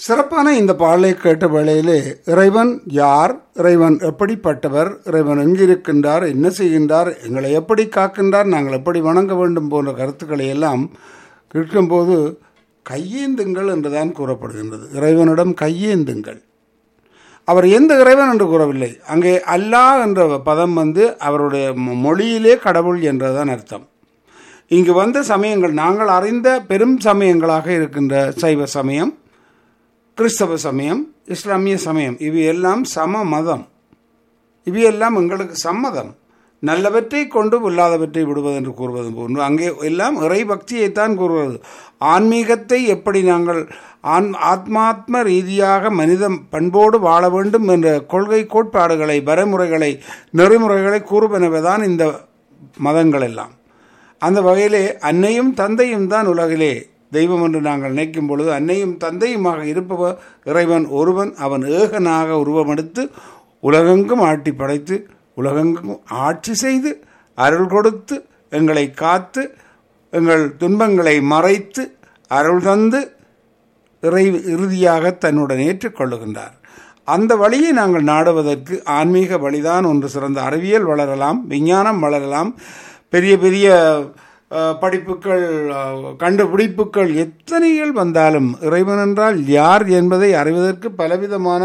சிறப்பான இந்த பாடலை கேட்ட வேளையிலே இறைவன் யார் இறைவன் எப்படிப்பட்டவர் இறைவன் எங்கிருக்கின்றார் என்ன செய்கின்றார் எங்களை எப்படி காக்கின்றார் நாங்கள் எப்படி வணங்க வேண்டும் போன்ற கருத்துக்களை எல்லாம் கேட்கும்போது கையேந்துங்கள் என்றுதான் கூறப்படுகின்றது இறைவனிடம் கையேந்துங்கள் அவர் எந்த இறைவன் என்று கூறவில்லை அங்கே அல்லாஹ் என்ற பதம் வந்து அவருடைய மொ- மொழியிலே கடவுள் என்றுதான் அர்த்தம் இங்கு வந்த சமயங்கள் நாங்கள் அறிந்த பெரும் சமயங்களாக இருக்கின்ற சைவ சமயம் கிறிஸ்தவ சமயம் இஸ்லாமிய சமயம் இவை எல்லாம் சம மதம் இவையெல்லாம் எங்களுக்கு சம்மதம் நல்லவற்றை கொண்டு இல்லாதவற்றை விடுவது என்று கூறுவது போன்று அங்கே எல்லாம் இறை பக்தியைத்தான் கூறுவது ஆன்மீகத்தை எப்படி நாங்கள் ஆன் ஆத்மாத்ம ரீதியாக மனிதம் பண்போடு வாழ வேண்டும் என்ற கொள்கை கோட்பாடுகளை வரைமுறைகளை நெறிமுறைகளை கூறுவனவைதான் இந்த மதங்கள் எல்லாம் அந்த வகையிலே அன்னையும் தந்தையும் தான் உலகிலே தெய்வம் என்று நாங்கள் நினைக்கும் பொழுது அன்னையும் தந்தையுமாக இருப்பவர் இறைவன் ஒருவன் அவன் ஏகனாக உருவமெடுத்து உலகெங்கும் ஆட்டி படைத்து உலகெங்கும் ஆட்சி செய்து அருள் கொடுத்து எங்களை காத்து எங்கள் துன்பங்களை மறைத்து அருள் தந்து இறை இறுதியாக தன்னுடன் ஏற்றுக்கொள்ளுகின்றார் அந்த வழியை நாங்கள் நாடுவதற்கு ஆன்மீக வழிதான் ஒன்று சிறந்த அறிவியல் வளரலாம் விஞ்ஞானம் வளரலாம் பெரிய பெரிய அஹ், படிப்புகள் அஹ், கண்டுபிடிப்புகள் எத்தனைகள் வந்தாலும் இறைவன் என்றால் யார் என்பதை அறிவதற்கு பலவிதமான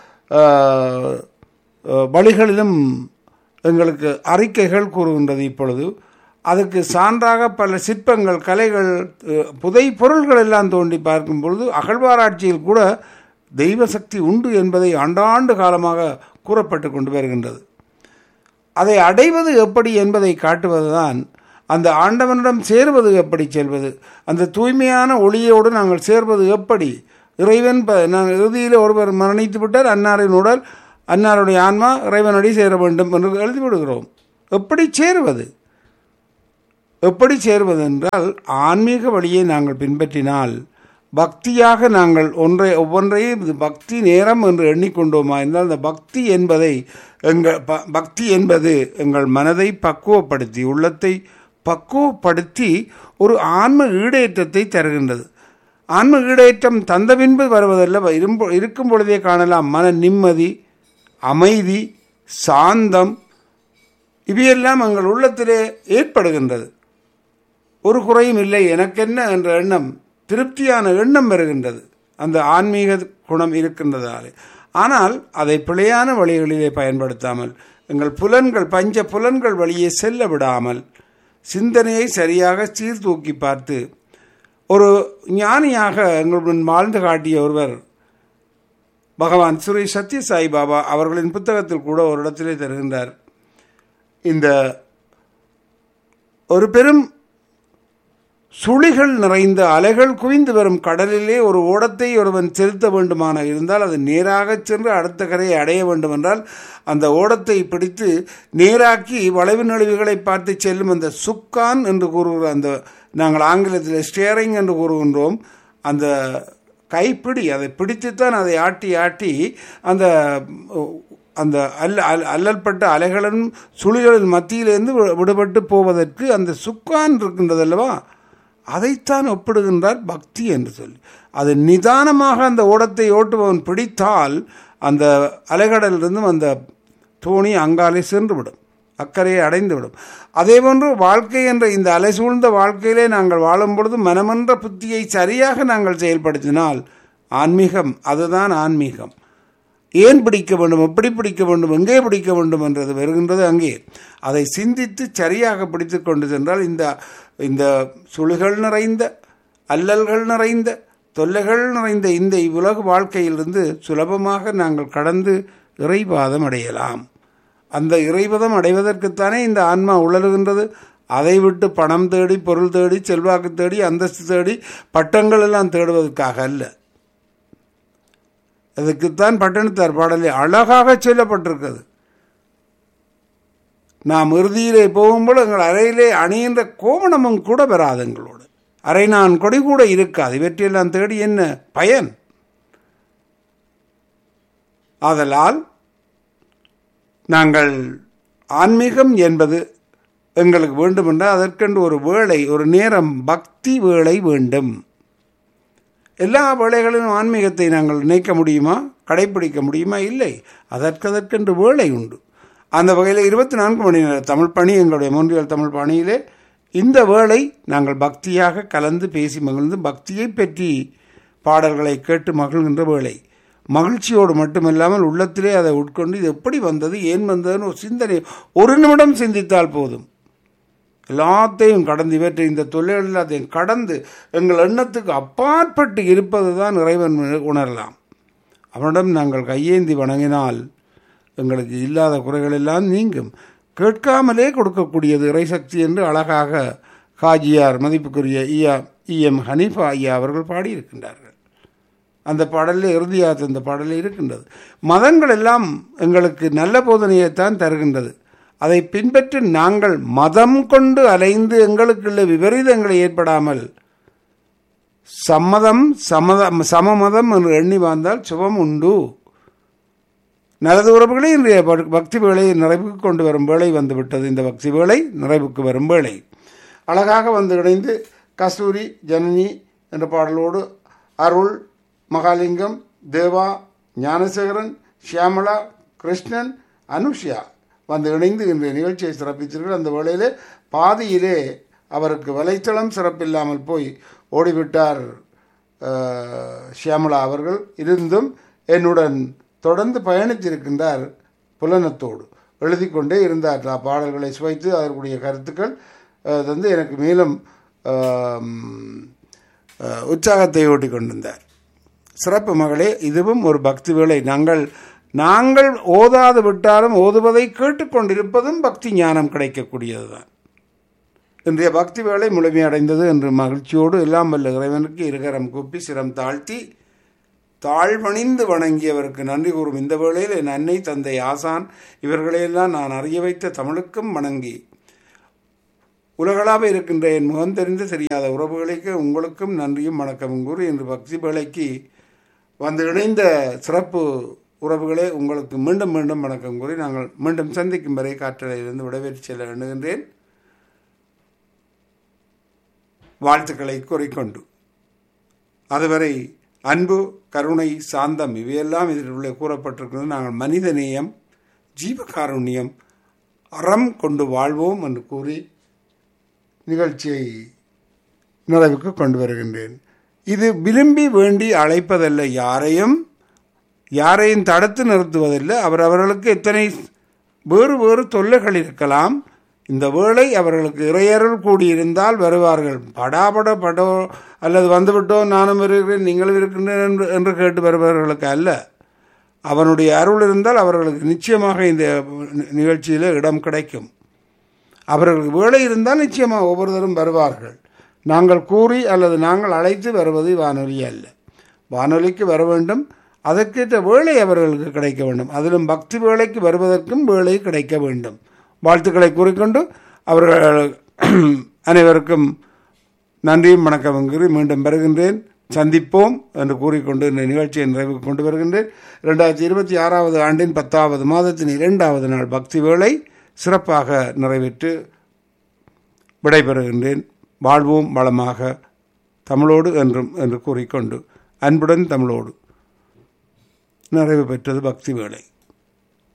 அஹ், அஹ், வழிகளிலும் எங்களுக்கு அறிக்கைகள் கூறுகின்றது இப்பொழுது அதுக்கு சான்றாக பல சிற்பங்கள் கலைகள் அஹ், புதை பொருள்கள் எல்லாம் தோண்டி பார்க்கும் பொழுது அகழ்வாராய்ச்சியில் கூட தெய்வ சக்தி உண்டு என்பதை ஆண்டாண்டு காலமாக கூறப்பட்டு கொண்டு வருகின்றது அதை அடைவது எப்படி என்பதை காட்டுவதுதான் அந்த ஆண்டவனிடம் சேர்வது எப்படி செல்வது அந்த தூய்மையான ஒளியோடு நாங்கள் சேர்வது எப்படி இறைவன் ப- நான் இறுதியில் ஒருவர் மரணித்து விட்டார் அன்னாரின் உடல் அன்னாருடைய ஆன்மா இறைவனடி சேர வேண்டும் என்று எழுதி விடுகிறோம் எப்படி சேருவது எப்படி சேர்வது என்றால் ஆன்மீக வழியை நாங்கள் பின்பற்றினால் பக்தியாக நாங்கள் ஒன்றை ஒவ்வொன்றையும் இது பக்தி நேரம் என்று எண்ணிக்கொண்டோமா என்றால் அந்த பக்தி என்பதை எங்கள் ப- பக்தி என்பது எங்கள் மனதை பக்குவப்படுத்தி உள்ளத்தை பக்குவப்படுத்தி ஒரு ஆன்ம ஈடேற்றத்தை தருகின்றது ஆன்ம ஈடேற்றம் தந்த பின்பு வருவதல்ல இரும்பு இருக்கும் பொழுதே காணலாம் மன நிம்மதி அமைதி சாந்தம் இவையெல்லாம் எங்கள் உள்ளத்திலே ஏற்படுகின்றது ஒரு குறையும் இல்லை எனக்கென்ன என்ற எண்ணம் திருப்தியான எண்ணம் வருகின்றது அந்த ஆன்மீக குணம் இருக்கின்றதாலே ஆனால் அதை பிழையான வழிகளிலே பயன்படுத்தாமல் எங்கள் புலன்கள் பஞ்ச புலன்கள் வழியே செல்ல விடாமல் சிந்தனையை சரியாக சீர்தூக்கி பார்த்து ஒரு ஞானியாக எங்களுடன் வாழ்ந்து காட்டிய ஒருவர் பகவான் ஸ்ரீ சத்ய சாய் பாபா அவர்களின் புத்தகத்தில் கூட ஒரு இடத்திலே தருகின்றார் இந்த ஒரு பெரும் சுழிகள் நிறைந்த அலைகள் குவிந்து வரும் கடலிலே ஒரு ஓடத்தை ஒருவன் செலுத்த வேண்டுமான இருந்தால் அது நேராக சென்று அடுத்த கரையை அடைய வேண்டும் என்றால் அந்த ஓடத்தை பிடித்து நேராக்கி வளைவு நழுவுகளை பார்த்து செல்லும் அந்த சுக்கான் என்று கூறுகிற அந்த நாங்கள் ஆங்கிலத்தில் ஸ்டியரிங் என்று கூறுகின்றோம் அந்த கைப்பிடி அதை பிடித்துத்தான் அதை ஆட்டி ஆட்டி அந்த அந்த அல்ல அல்- அல்லல்பட்ட அலைகளின் சுழிகளின் மத்தியிலிருந்து வி- விடுபட்டு போவதற்கு அந்த சுக்கான் இருக்கின்றது அல்லவா அதைத்தான் ஒப்பிடுகின்றார் பக்தி என்று சொல்லி அது நிதானமாக அந்த ஓடத்தை ஓட்டுபவன் பிடித்தால் அந்த அலைகடலிருந்தும் அந்த தோணி அங்காலே சென்றுவிடும் அக்கறையை அடைந்துவிடும் அதே போன்று வாழ்க்கை என்ற இந்த அலை சூழ்ந்த வாழ்க்கையிலே நாங்கள் வாழும் பொழுது மனமென்ற புத்தியை சரியாக நாங்கள் செயல்படுத்தினால் ஆன்மீகம் அதுதான் ஆன்மீகம் ஏன் பிடிக்க வேண்டும் எப்படி பிடிக்க வேண்டும் எங்கே பிடிக்க வேண்டும் என்றது வருகின்றது அங்கே அதை சிந்தித்து சரியாக பிடித்து கொண்டு சென்றால் இந்த இந்த சுழிகள் நிறைந்த அல்லல்கள் நிறைந்த தொல்லைகள் நிறைந்த இந்த இவ்வுலக வாழ்க்கையிலிருந்து சுலபமாக நாங்கள் கடந்து இறைவாதம் அடையலாம் அந்த இறைவதம் அடைவதற்குத்தானே இந்த ஆன்மா உழலுகின்றது அதை விட்டு பணம் தேடி பொருள் தேடி செல்வாக்கு தேடி அந்தஸ்து தேடி பட்டங்கள் எல்லாம் தேடுவதற்காக அல்ல அதுக்குத்தான் பட்டணத்தார் பாடலில் அழகாக சொல்லப்பட்டிருக்கிறது நாம் இறுதியிலே போகும்போது எங்கள் அறையிலே அணிகின்ற கோவணமும் கூட வராது எங்களோடு அரை நான் கொடி கூட இருக்காது இவற்றையெல்லாம் தேடி என்ன பயன் ஆதலால் நாங்கள் ஆன்மீகம் என்பது எங்களுக்கு வேண்டுமென்றால் அதற்கென்று ஒரு வேளை ஒரு நேரம் பக்தி வேளை வேண்டும் எல்லா வேளைகளிலும் ஆன்மீகத்தை நாங்கள் நினைக்க முடியுமா கடைபிடிக்க முடியுமா இல்லை அதற்கதற்கென்று வேலை உண்டு அந்த வகையில் இருபத்தி நான்கு மணி நேர தமிழ் பணி எங்களுடைய மூன்றியல் தமிழ் பணியிலே இந்த வேளை நாங்கள் பக்தியாக கலந்து பேசி மகிழ்ந்து பக்தியை பற்றி பாடல்களை கேட்டு மகிழ்கின்ற வேளை மகிழ்ச்சியோடு மட்டுமில்லாமல் உள்ளத்திலே அதை உட்கொண்டு இது எப்படி வந்தது ஏன் வந்ததுன்னு ஒரு சிந்தனை ஒரு நிமிடம் சிந்தித்தால் போதும் எல்லாத்தையும் கடந்து இவற்றை இந்த தொல்லைகள் எல்லாத்தையும் கடந்து எங்கள் எண்ணத்துக்கு அப்பாற்பட்டு இருப்பது தான் இறைவன் உணரலாம் அவனிடம் நாங்கள் கையேந்தி வணங்கினால் எங்களுக்கு இல்லாத குறைகள் எல்லாம் நீங்கும் கேட்காமலே கொடுக்கக்கூடியது இறைசக்தி என்று அழகாக காஜியார் மதிப்புக்குரிய ஐயா இஎம் ஹனீஃபா ஐயா அவர்கள் பாடியிருக்கின்றார்கள் அந்த பாடலில் இறுதியாக இந்த பாடலில் இருக்கின்றது மதங்கள் எல்லாம் எங்களுக்கு நல்ல போதனையைத்தான் தருகின்றது அதை பின்பற்றி நாங்கள் மதம் கொண்டு அலைந்து எங்களுக்குள்ள விபரீதங்களை ஏற்படாமல் சம்மதம் சமதம் சமமதம் என்று எண்ணி வாழ்ந்தால் சுபம் உண்டு நல்லது உறவுகளே இன்றைய பக்தி வேலை நிறைவுக்கு கொண்டு வரும் வேலை வந்துவிட்டது இந்த பக்தி வேலை நிறைவுக்கு வரும் வேலை அழகாக வந்து இணைந்து கஸ்தூரி ஜனனி என்ற பாடலோடு அருள் மகாலிங்கம் தேவா ஞானசேகரன் ஷியாமலா கிருஷ்ணன் அனுஷ்யா வந்து இணைந்து இன்றைய நிகழ்ச்சியை சிறப்பித்தீர்கள் அந்த வேளையிலே பாதியிலே அவருக்கு வலைத்தளம் சிறப்பில்லாமல் போய் ஓடிவிட்டார் ஷியாமலா அவர்கள் இருந்தும் என்னுடன் தொடர்ந்து பயணித்திருக்கின்றார் புலனத்தோடு எழுதி கொண்டே இருந்தார் பாடல்களை சுவைத்து அதற்குரிய கருத்துக்கள் வந்து எனக்கு மேலும் உற்சாகத்தை ஓட்டி கொண்டிருந்தார் சிறப்பு மகளே இதுவும் ஒரு பக்தி வேலை நாங்கள் நாங்கள் ஓதாது விட்டாலும் ஓதுவதை கேட்டுக்கொண்டிருப்பதும் பக்தி ஞானம் கிடைக்கக்கூடியது தான் இன்றைய பக்தி வேலை முழுமையடைந்தது என்று மகிழ்ச்சியோடு எல்லாம் வல்ல இறைவனுக்கு இருகரம் கூப்பி சிரம் தாழ்த்தி தாழ்வணிந்து வணங்கியவருக்கு நன்றி கூறும் இந்த வேளையில் என் அன்னை தந்தை ஆசான் இவர்களையெல்லாம் நான் அறிய வைத்த தமிழுக்கும் வணங்கி உலகளாக இருக்கின்ற என் முகம் தெரிந்து தெரியாத உறவுகளுக்கு உங்களுக்கும் நன்றியும் வணக்கமும் கூறி இன்று பக்தி வேலைக்கு வந்து இணைந்த சிறப்பு உறவுகளே உங்களுக்கு மீண்டும் மீண்டும் வணக்கம் கூறி நாங்கள் மீண்டும் சந்திக்கும் வரை காற்றலையிலிருந்து விடைபெற்று செல்ல எண்ணுகின்றேன் வாழ்த்துக்களை கூறிக்கொண்டு அதுவரை அன்பு கருணை சாந்தம் இவையெல்லாம் இதில் உள்ள கூறப்பட்டிருக்கிறது நாங்கள் மனிதநேயம் ஜீவகாருண்யம் அறம் கொண்டு வாழ்வோம் என்று கூறி நிகழ்ச்சியை நிறைவுக்கு கொண்டு வருகின்றேன் இது விரும்பி வேண்டி அழைப்பதல்ல யாரையும் யாரையும் தடுத்து நிறுத்துவதில்லை அவர் அவர்களுக்கு எத்தனை வேறு வேறு தொல்லைகள் இருக்கலாம் இந்த வேளை அவர்களுக்கு இறையருள் கூடியிருந்தால் வருவார்கள் படாபட படோ அல்லது வந்துவிட்டோம் நானும் இருக்கிறேன் நீங்களும் இருக்கின்றேன் என்று என்று கேட்டு வருபவர்களுக்கு அல்ல அவனுடைய அருள் இருந்தால் அவர்களுக்கு நிச்சயமாக இந்த நிகழ்ச்சியில் இடம் கிடைக்கும் அவர்களுக்கு வேலை இருந்தால் நிச்சயமாக ஒவ்வொருத்தரும் வருவார்கள் நாங்கள் கூறி அல்லது நாங்கள் அழைத்து வருவது வானொலி அல்ல வானொலிக்கு வர வேண்டும் அதற்கேற்ற வேலை அவர்களுக்கு கிடைக்க வேண்டும் அதிலும் பக்தி வேலைக்கு வருவதற்கும் வேலை கிடைக்க வேண்டும் வாழ்த்துக்களை கூறிக்கொண்டு அவர்கள் அனைவருக்கும் நன்றியும் வணக்கம் கூறி மீண்டும் வருகின்றேன் சந்திப்போம் என்று கூறிக்கொண்டு இந்த நிகழ்ச்சியை நிறைவுக்கு கொண்டு வருகின்றேன் ரெண்டாயிரத்தி இருபத்தி ஆறாவது ஆண்டின் பத்தாவது மாதத்தின் இரண்டாவது நாள் பக்தி வேளை சிறப்பாக நிறைவேற்று விடைபெறுகின்றேன் வாழ்வோம் வளமாக தமிழோடு என்றும் என்று கூறிக்கொண்டு அன்புடன் தமிழோடு நிறைவு பெற்றது பக்தி வேளை